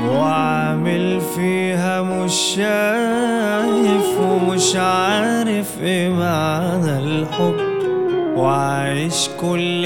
وعامل فيها مش شايف ومش عارف ايه معنى الحب وعايش كل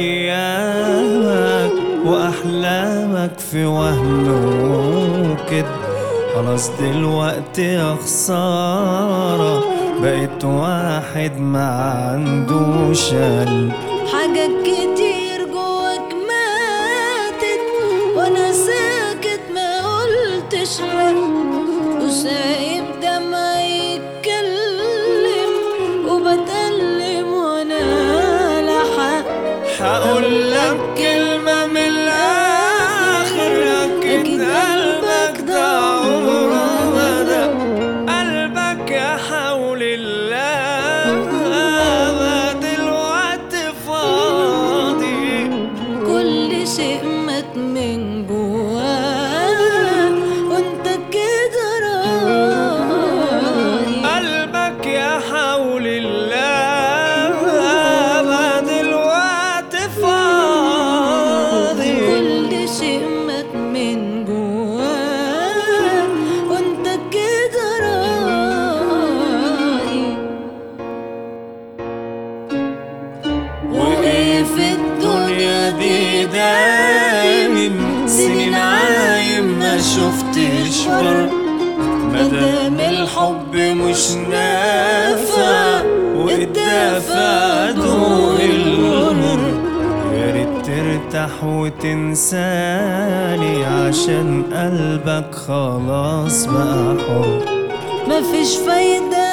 ايامك واحلامك في وهم وكده خلاص دلوقتي يا خسارة بقيت واحد ما عندوش قلب حاجات كتير جواك ماتت وانا ساكت ما قلتش لا وسايب دمعي يتكلم وبتألم وانا لحق هقول لك كلمة من الآخر أكيد قلبك ده عمره ما ده قلبك يا حول الله ما دلوقتي فاضي كل شيء مات من جواه وانت كده راضي قلبك يا حول الله ما دلوقتي فاضي كل شيء مات من جواه وانت كده راضي وايه في الدنيا دي دايم سنين عايم ما شفتش ورا مادام الحب مش نافع والدافع دوق المر يا ريت ترتاح وتنساني عشان قلبك خلاص بقى حر مفيش فايدة